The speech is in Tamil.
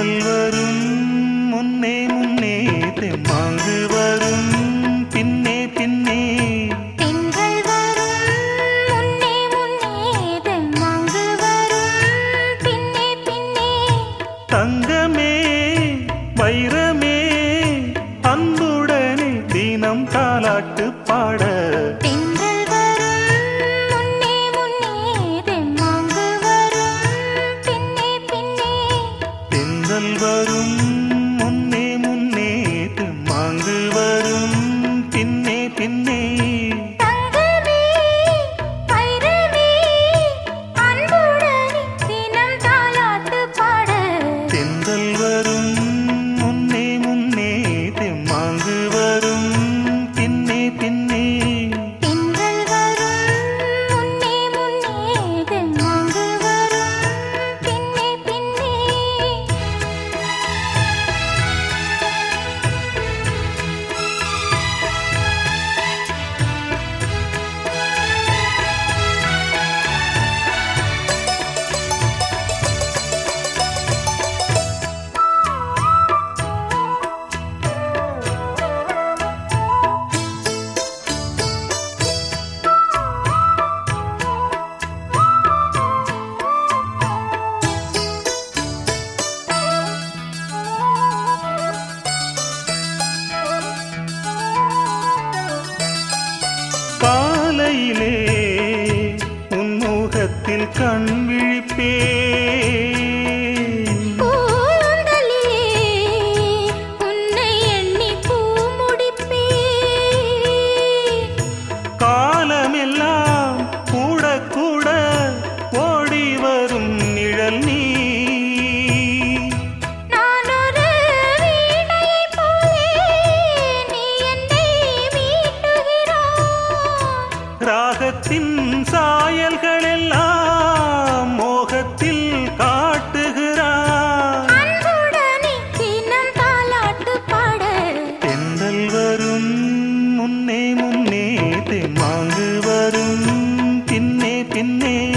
தென்றல் வரும் முன்னே முன்னே தெம்மாங்கு வரும் பின்னே பின்னே பெண்கள் வரும் முன்னே முன்னே தெம்மாங்கு வரும் பின்னே பின்னே தங்கமே வைரமே அன்புடனே தினம் தாலாட்டு பாட பெண்கள் வரும் முன்னே முன்னே தெம்மாங்கு வரும் பின்னே பின்னே தென்றல் வரும் முன்னே முன்னே தெம்மாங்கு வரும் பின்னே பின்னே தங்கமே வைரமே அன்புடனே தினம் தாலாட்டு பாட தென்றல் வரும் முன்னே முன்னே தெம்மாங்கு வரும் பின்னே பின்னே பெண்கள் வரும் முன்னே முன்னே தெம்மாங்கு வரும் பின்னே பின்னே காலையிலே உன்முகத்தில் கண் விழிப்பே பூந்தலிலே உன்னை எண்ணி பூ முடிப்பே காலமெல்லாம் கூட கூட ஓடி வரும் நிழல் நீ நான் ஒரு வீணையைப் போலே நீ என்னை மீட்டுகிறாய் ராகத்தின் சாயல்கள் எல்லாம் மோகத்தில் காட்டுகிறார் அன்புடனே தினம் தாலாட்டு பாட தென்றல் வரும் முன்னே முன்னே தெம்மாங்கு வரும் பின்னே பின்னே